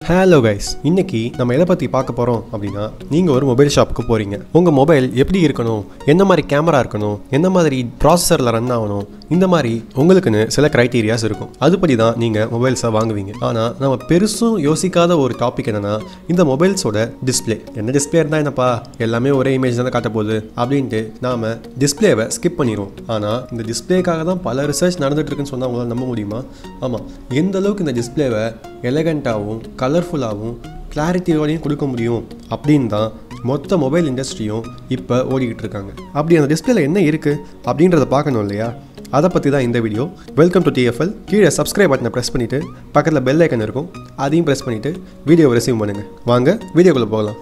hello guys இன்னைக்கு நம்ம எதை பற்றி பார்க்க போகிறோம் அப்படின்னா நீங்கள் ஒரு மொபைல் ஷாப்புக்கு போகிறீங்க உங்கள் மொபைல் எப்படி இருக்கணும் என்ன மாதிரி கேமரா இருக்கணும் என்ன மாதிரி ப்ராசஸரில் ரன் ஆகணும் இந்த மாதிரி உங்களுக்குன்னு சில க்ரைட்டீரியாஸ் இருக்கும் அதுபடி தான் நீங்கள் மொபைல்ஸை வாங்குவீங்க ஆனால் நம்ம பெருசும் யோசிக்காத ஒரு டாபிக் என்னென்னா இந்த மொபைல்ஸோட டிஸ்ப்ளே என்ன டிஸ்பிளே இருந்தால் என்னப்பா எல்லாமே ஒரே இமேஜ் தானே காட்ட போகுது அப்படின்ட்டு நாம் டிஸ்பிளேவை ஸ்கிப் பண்ணிடுவோம் ஆனால் இந்த டிஸ்பிளேக்காக தான் பல ரிசர்ச் நடந்துட்டு இருக்குன்னு சொன்னால் உங்களால் நம்ப முடியுமா ஆமாம் எந்த அளவுக்கு இந்த டிஸ்பிளேவை எலகண்ட்டாகவும் கலர்ஃபுல்லாகவும் கிளாரிட்டியோடையும் கொடுக்க முடியும் அப்படின்னு தான் மொத்த மொபைல் இண்டஸ்ட்ரியும் இப்போ ஓடிக்கிட்டு இருக்காங்க அப்படி அந்த டிஸ்பிளேல என்ன இருக்குது அப்படின்றத பார்க்கணும் இல்லையா அதை பற்றி தான் இந்த வீடியோ வெல்கம் டு டிஎஃப்எல் கீழே சப்ஸ்கிரைப் பட்டனை ப்ரெஸ் பண்ணிவிட்டு பக்கத்தில் பெல் ஐக்கன் இருக்கும் அதையும் ப்ரெஸ் பண்ணிவிட்டு வீடியோவை ரிசீவ் பண்ணுங்கள் வாங்க வீடியோக்குள்ளே போகலாம்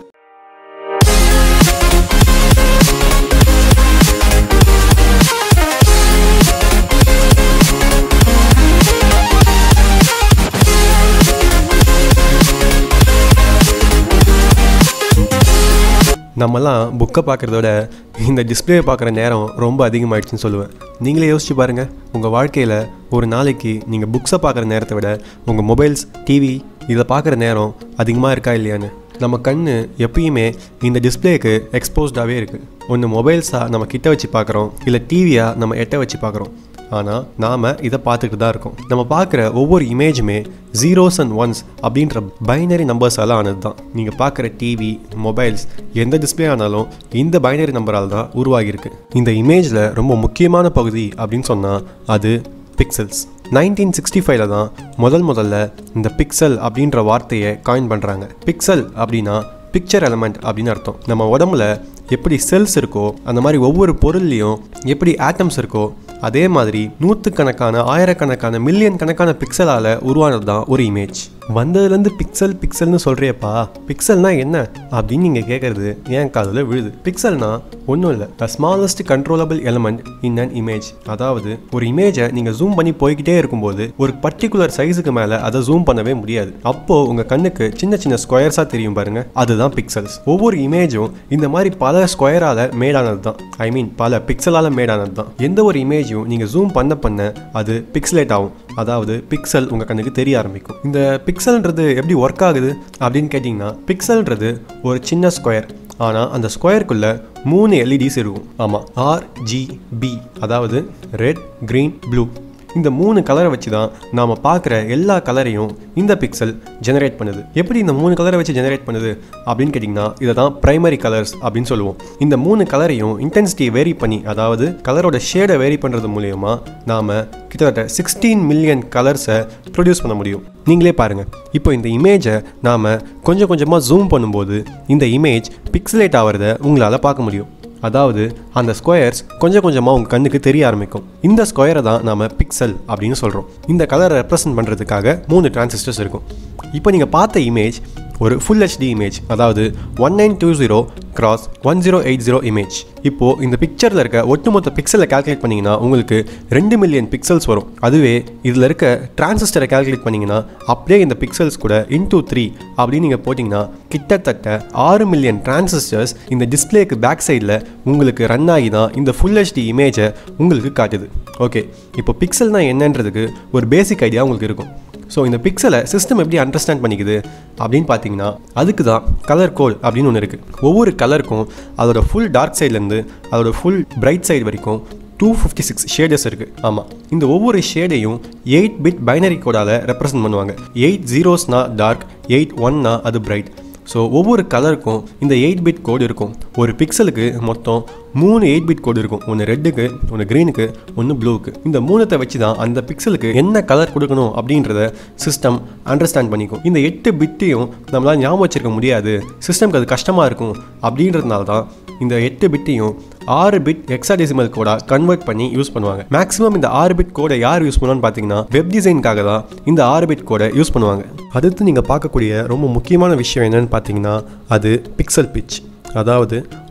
நம்மலாம் புக்கை பார்க்குறத விட இந்த டிஸ்பிளேயை பார்க்குற நேரம் ரொம்ப அதிகமாகிடுச்சுன்னு சொல்லுவேன் நீங்களே யோசிச்சு பாருங்கள் உங்கள் வாழ்க்கையில் ஒரு நாளைக்கு நீங்கள் புக்ஸை பார்க்குற நேரத்தை விட உங்கள் மொபைல்ஸ் டிவி இதை பார்க்குற நேரம் அதிகமாக இருக்கா இல்லையான்னு நம்ம கண் எப்பயுமே இந்த டிஸ்பிளேக்கு எக்ஸ்போஸ்டாகவே இருக்குது ஒன்று மொபைல்ஸாக நம்ம கிட்ட வச்சு பார்க்குறோம் இல்லை டிவியாக நம்ம எட்ட வச்சு பார்க்குறோம் ஆனால் நாம் இதை பார்த்துக்கிட்டு தான் இருக்கோம் நம்ம பார்க்குற ஒவ்வொரு இமேஜுமே ஜீரோஸ் அண்ட் ஒன்ஸ் அப்படின்ற பைனரி நம்பர்ஸால் ஆனது தான் நீங்கள் பார்க்குற டிவி மொபைல்ஸ் எந்த டிஸ்பிளே ஆனாலும் இந்த பைனரி நம்பரால் தான் உருவாகியிருக்கு இந்த இமேஜில் ரொம்ப முக்கியமான பகுதி அப்படின்னு சொன்னால் அது பிக்சல்ஸ் நைன்டீன் சிக்ஸ்டி ஃபைவ்ல தான் முதல் முதல்ல இந்த பிக்சல் அப்படின்ற வார்த்தையை காயின் பண்ணுறாங்க பிக்சல் அப்படின்னா பிக்சர் எலமெண்ட் அப்படின்னு அர்த்தம் நம்ம உடம்புல எப்படி செல்ஸ் இருக்கோ அந்த மாதிரி ஒவ்வொரு பொருள்லையும் எப்படி ஆட்டம்ஸ் இருக்கோ அதே மாதிரி நூற்றுக்கணக்கான ஆயிரக்கணக்கான மில்லியன் கணக்கான பிக்சலால் உருவானது தான் ஒரு இமேஜ் வந்ததுலேருந்து பிக்சல் பிக்சல்னு சொல்கிறியப்பா பிக்சல்னா என்ன அப்படின்னு நீங்கள் கேட்குறது ஏன் காதில் விழுது பிக்சல்னா ஒன்றும் இல்லை the smallest controllable element in an image அதாவது ஒரு இமேஜை நீங்கள் ஜூம் பண்ணி போய்கிட்டே இருக்கும்போது ஒரு பர்டிகுலர் சைஸுக்கு மேலே அதை ஜூம் பண்ணவே முடியாது அப்போது உங்கள் கண்ணுக்கு சின்ன சின்ன ஸ்கொயர்ஸாக தெரியும் பாருங்க அதுதான் பிக்சல்ஸ் ஒவ்வொரு இமேஜும் இந்த மாதிரி பல ஸ்கொயரால் மேடானது தான் ஐ மீன் பல பிக்சலால் மேடானது தான் எந்த ஒரு இமேஜும் நீங்கள் ஜூம் பண்ண பண்ண அது பிக்சலேட் ஆகும் அதாவது பிக்சல் உங்கள் கண்ணுக்கு தெரிய ஆரம்பிக்கும் இந்த பிக்சல்ன்றது எப்படி ஒர்க் ஆகுது அப்படின்னு கேட்டிங்கன்னா பிக்சல்ன்றது ஒரு சின்ன ஸ்கொயர் ஆனால் அந்த ஸ்கொயருக்குள்ளே மூணு எல்இடிஸ் இருக்கும் ஆமாம் ஆர்ஜிபி அதாவது ரெட் க்ரீன் ப்ளூ இந்த மூணு கலரை வச்சு தான் நாம் பார்க்குற எல்லா கலரையும் இந்த பிக்சல் ஜெனரேட் பண்ணுது எப்படி இந்த மூணு கலரை வச்சு ஜெனரேட் பண்ணுது அப்படின்னு கேட்டிங்கன்னா இதை தான் ப்ரைமரி கலர்ஸ் அப்படின்னு சொல்லுவோம் இந்த மூணு கலரையும் இன்டென்சிட்டியை வேரி பண்ணி அதாவது கலரோட ஷேடை வேரி பண்ணுறது மூலயமா நாம் கிட்டத்தட்ட சிக்ஸ்டீன் மில்லியன் கலர்ஸை ப்ரொடியூஸ் பண்ண முடியும் நீங்களே பாருங்கள் இப்போ இந்த இமேஜை நாம் கொஞ்சம் கொஞ்சமாக ஜூம் பண்ணும்போது இந்த இமேஜ் பிக்சலேட் ஆகிறத உங்களால் பார்க்க முடியும் அதாவது அந்த ஸ்கொயர்ஸ் கொஞ்சம் கொஞ்சமாக உங்கள் கண்ணுக்கு தெரிய ஆரம்பிக்கும் இந்த ஸ்கொயரை தான் நாம் பிக்சல் அப்படின்னு சொல்கிறோம் இந்த கலரை ரெப்ரசன்ட் பண்ணுறதுக்காக மூணு டிரான்சிஸ்டர்ஸ் இருக்கும் இப்போ நீங்கள் பார்த்த இமேஜ் ஒரு ஃபுல் ஹெச்டி இமேஜ் அதாவது one nine two zero cross one zero eight zero image இப்போது இந்த பிக்சரில் இருக்க ஒட்டுமொத்த பிக்சலை கால்குலேட் பண்ணிங்கன்னா உங்களுக்கு ரெண்டு மில்லியன் பிக்சல்ஸ் வரும் அதுவே இதில் இருக்க டிரான்சிஸ்டரை கால்குலேட் பண்ணிங்கன்னா அப்படியே இந்த பிக்சல்ஸ் கூட இன்டூ த்ரீ அப்படின்னு நீங்கள் போட்டிங்கன்னா கிட்டத்தட்ட ஆறு மில்லியன் டிரான்சிஸ்டர்ஸ் இந்த டிஸ்பிளேக்கு பேக் சைடில் உங்களுக்கு ரன் ஆகி தான் இந்த ஃபுல் ஹெச்டி இமேஜை உங்களுக்கு காட்டுது ஓகே இப்போ பிக்சல்னால் என்னன்றதுக்கு ஒரு பேசிக் ஐடியா உங்களுக்கு இருக்கும் ஸோ இந்த பிக்சலை சிஸ்டம் எப்படி அண்டர்ஸ்டாண்ட் பண்ணிக்குது அப்படின்னு பார்த்தீங்கன்னா அதுக்கு தான் கலர் கோட் அப்படின்னு ஒன்று இருக்குது ஒவ்வொரு கலருக்கும் அதோட ஃபுல் டார்க் சைட்லேருந்து அதோட ஃபுல் பிரைட் சைடு வரைக்கும் டூ ஃபிஃப்டி சிக்ஸ் ஷேடஸ் இருக்குது ஆமாம் இந்த ஒவ்வொரு ஷேடையும் எயிட் பிட் பைனரி கோடால் ரெப்ரசன்ட் பண்ணுவாங்க எயிட் ஜீரோஸ்னா டார்க் எயிட் ஒன்னா அது பிரைட் ஸோ ஒவ்வொரு கலருக்கும் இந்த எயிட் பிட் கோடு இருக்கும் ஒரு பிக்சலுக்கு மொத்தம் மூணு எயிட் பிட் கோடு இருக்கும் ஒன்று ரெட்டுக்கு ஒன்று க்ரீனுக்கு ஒன்று ப்ளூக்கு இந்த மூணத்தை வச்சு தான் அந்த பிக்சலுக்கு என்ன கலர் கொடுக்கணும் அப்படின்றத சிஸ்டம் அண்டர்ஸ்டாண்ட் பண்ணிக்கும் இந்த எட்டு பிட்டையும் நம்மளால் ஞாபகம் வச்சிருக்க முடியாது சிஸ்டம்க்கு அது கஷ்டமாக இருக்கும் அப்படின்றதுனால தான் இந்த எட்டு பிட்டையும் ஆறு பிட் எக்ஸாடெசிமல் கோடா கன்வெர்ட் பண்ணி யூஸ் பண்ணுவாங்க மேக்ஸிமம் இந்த ஆறு பிட் கோடை யார் யூஸ் பண்ணுவான்னு பார்த்தீங்கன்னா வெப் டிசைனுக்காக தான் இந்த ஆறு பிட் கோடை யூஸ் பண்ணுவாங்க அடுத்து நீங்கள் பார்க்கக்கூடிய ரொம்ப முக்கியமான விஷயம் என்னன்னு பார்த்தீங்கன்னா அது பிக்சல் பிச் அதாவது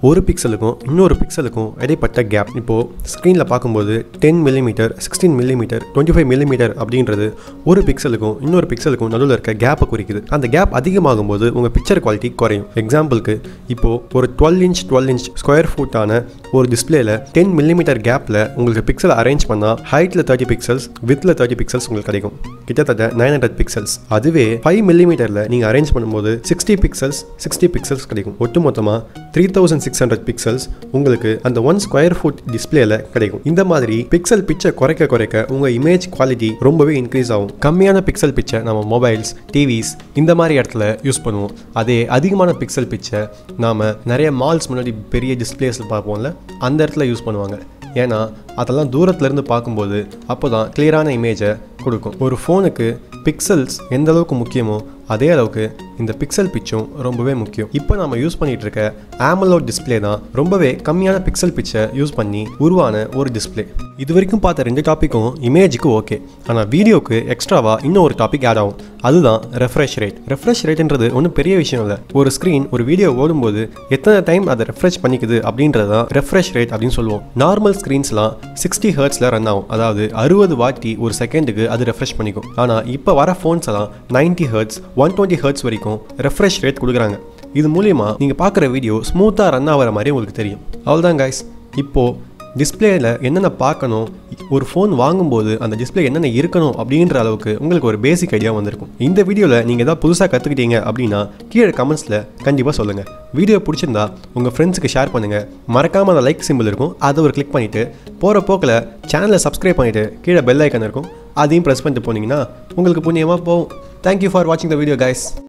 ஒரு பிக்சலுக்கும் இன்னொரு பிக்சலுக்கும் இடைப்பட்ட கேப் இப்போது ஸ்க்ரீனில் பார்க்கும்போது ten millimetre sixteen millimetre twenty five millimetre அப்படின்றது ஒரு பிக்சலுக்கும் இன்னொரு பிக்சலுக்கும் நடுவில் இருக்க கேப்பை குறிக்குது அந்த கேப் அதிகமாகும் போது உங்கள் பிக்சர் குவாலிட்டி குறையும் எக்ஸாம்பிளுக்கு இப்போது ஒரு twelve inch twelve inch square ஃபுட்டான ஒரு டிஸ்பிளேல டென் மில்லிமீட்டர் கேப்பில் உங்களுக்கு பிக்சல் அரேஞ்ச் பண்ணால் ஹைட்டில் தேர்ட்டி பிக்சல்ஸ் வித்தில் தேர்ட்டி பிக்சல்ஸ் உங்களுக்கு கிடைக்கும் கிட்டத்தட்ட நைன் ஹண்ட்ரட் பிக்சல்ஸ் அதுவே ஃபைவ் மில்லிமீட்டரில் நீங்கள் அரேஞ்ச் பண்ணும்போது சிக்ஸ்டி பிக்சல்ஸ் சிக்ஸ்டி பிக்சல்ஸ் கிடைக்கும் ஒட்டுமொத்தமாக three thousand six hundred pixels உங்களுக்கு அந்த ஒன் ஸ்கொயர் ஃபுட் டிஸ்பிளேல கிடைக்கும் இந்த மாதிரி பிக்சல் பிச்சை குறைக்க குறைக்க உங்கள் இமேஜ் குவாலிட்டி ரொம்பவே இன்க்ரீஸ் ஆகும் கம்மியான பிக்சல் பிச்சை நம்ம மொபைல்ஸ் டிவிஸ் இந்த மாதிரி இடத்துல யூஸ் பண்ணுவோம் அதே அதிகமான பிக்சல் பிச்சை நாம் நிறைய மால்ஸ் முன்னாடி பெரிய டிஸ்பிளேஸில் பார்ப்போம்ல அந்த இடத்துல யூஸ் பண்ணுவாங்க ஏன்னா அதெல்லாம் தூரத்துலேருந்து பார்க்கும்போது அப்போ தான் கிளியரான இமேஜை கொடுக்கும் ஒரு ஃபோனுக்கு பிக்சல்ஸ் எந்த அளவுக்கு முக்கியமோ அதே அளவுக்கு இந்த பிக்சல் பிச்சும் ரொம்பவே முக்கியம் இப்போ நம்ம யூஸ் பண்ணிட்டு இருக்க ஆமலோ டிஸ்பிளே தான் ரொம்பவே கம்மியான பிக்சல் பிச்சை யூஸ் பண்ணி உருவான ஒரு டிஸ்பிளே இது வரைக்கும் பார்த்த ரெண்டு டாப்பிக்கும் இமேஜுக்கு ஓகே ஆனால் வீடியோக்கு எக்ஸ்ட்ராவாக இன்னும் ஒரு டாபிக் ஆட் ஆகும் அதுதான் ரெஃப்ரெஷ் ரேட் ரெஃப்ரெஷ் ரேட்ன்றது ஒன்றும் பெரிய விஷயம் இல்லை ஒரு ஸ்க்ரீன் ஒரு வீடியோ ஓடும்போது எத்தனை டைம் அதை ரெஃப்ரெஷ் பண்ணிக்குது அப்படின்றது தான் ரெஃப்ரெஷ் ரேட் அப்படின்னு சொல்லுவோம் நார்மல் ஸ்க்ரீன்ஸ்லாம் சிக்ஸ்டி ஹர்ட்ஸில் ரன் ஆகும் அதாவது அறுபது வாட்டி ஒரு செகண்டுக்கு அது ரெஃப்ரெஷ் பண்ணிக்கும் ஆனால் இப்போ வர ஃபோன்ஸ் எல்லாம் ninety hertz one twenty hertz வரைக்கும் ரெஃப்ரெஷ் ரேட் கொடுக்குறாங்க இது மூலிமா நீங்கள் பார்க்குற வீடியோ ஸ்மூத்தாக ரன் ஆகிற மாதிரி உங்களுக்கு தெரியும் அவ்வளோதான் கைஸ் இப்போது டிஸ்பிளேயில் என்னென்ன பார்க்கணும் ஒரு ஃபோன் வாங்கும்போது அந்த டிஸ்பிளே என்னென்ன இருக்கணும் அப்படின்ற அளவுக்கு உங்களுக்கு ஒரு பேசிக் ஐடியா வந்திருக்கும் இந்த வீடியோவில் நீங்கள் ஏதாவது புதுசாக கற்றுக்கிட்டீங்க அப்படின்னா கீழே கமெண்ட்ஸில் கண்டிப்பாக சொல்லுங்கள் வீடியோ பிடிச்சிருந்தா உங்கள் ஃப்ரெண்ட்ஸுக்கு ஷேர் பண்ணுங்கள் மறக்காமல் அந்த லைக் சிம்பிள் இருக்கும் அதை ஒரு கிளிக் பண்ணிவிட்டு போகிற போக்கில் சேனலை சப்ஸ்கிரைப் பண்ணிவிட்டு கீழே பெல் ஐக்கன் இருக்கும் அதையும் ப்ரெஸ் பண்ணிட்டு போனீங்கன்னா உங்களுக்கு புண்ணியமாக போகும் தேங்க்யூ ஃபார் வாட்சிங் த வீடியோ கைஸ்